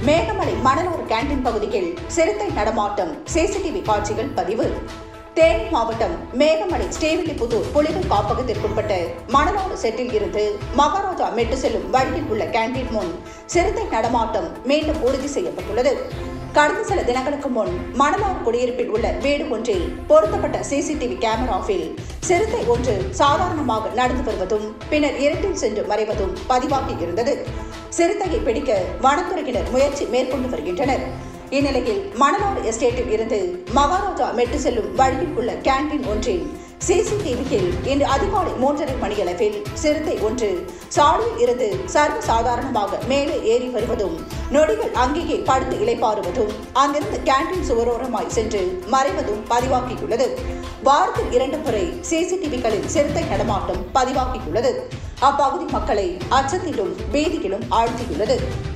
Meghamalai Manalur canteen பகுதியில் சிறுத்தை நடமாட்டம் சிசிடிவி காட்சிகள் பதிவு தேனி மாவட்டம் மேகமலை ஸ்ரீவில்லிபுத்தூர் புலிகள் காப்பகத்திற்குட்பட்ட மணலூர் செட்டில் இருந்து மகாராஜா மெட்டு செல்லும் வழியில் உள்ள கேண்டீன் முன் சிறுத்தை நடமாட்டம் மீண்டும் உறுதி செய்யப்பட்டுள்ளது கடந்த சில தினங்களுக்கு முன் மணலார் குடியிருப்பில் உள்ள வீடு ஒன்றில் பொருத்தப்பட்ட சிசிடிவி கேமராவில் சிறுத்தை ஒன்று சாதாரணமாக நடந்து வருவதும் பின்னர் இருட்டில் சென்று மறைவதும் பதிவாகி இருந்தது சிறுத்தையை பிடிக்க வனத்துறையினர் முயற்சி மேற்கொண்டு வருகின்றனர் இந்நிலையில் மணலார் எஸ்டேட்டில் இருந்து மகாராஜா மெட்டு செல்லும் வழியில் உள்ள கேண்டீன் ஒன்றில் சிசிடிவியில் இன்று அதிகாலை மூன்றரை மணியளவில் சிறுத்தை ஒன்று சாலையில் இருந்து சர்வ சாதாரணமாக மேலே ஏறி வருவதும் நொடிகள் அங்கேயே படுத்து இளைப்பாறுவதும் அங்கிருந்து கேண்டீன் சுவரோரமாய் சென்று மறைவதும் பதிவாகியுள்ளது வாரத்தில் இரண்டு முறை சிசிடிவிகளில் சிறுத்தை நடமாட்டம் பதிவாகியுள்ளது அப்பகுதி மக்களை அச்சத்திலும் பீதியிலும் ஆழ்த்தியுள்ளது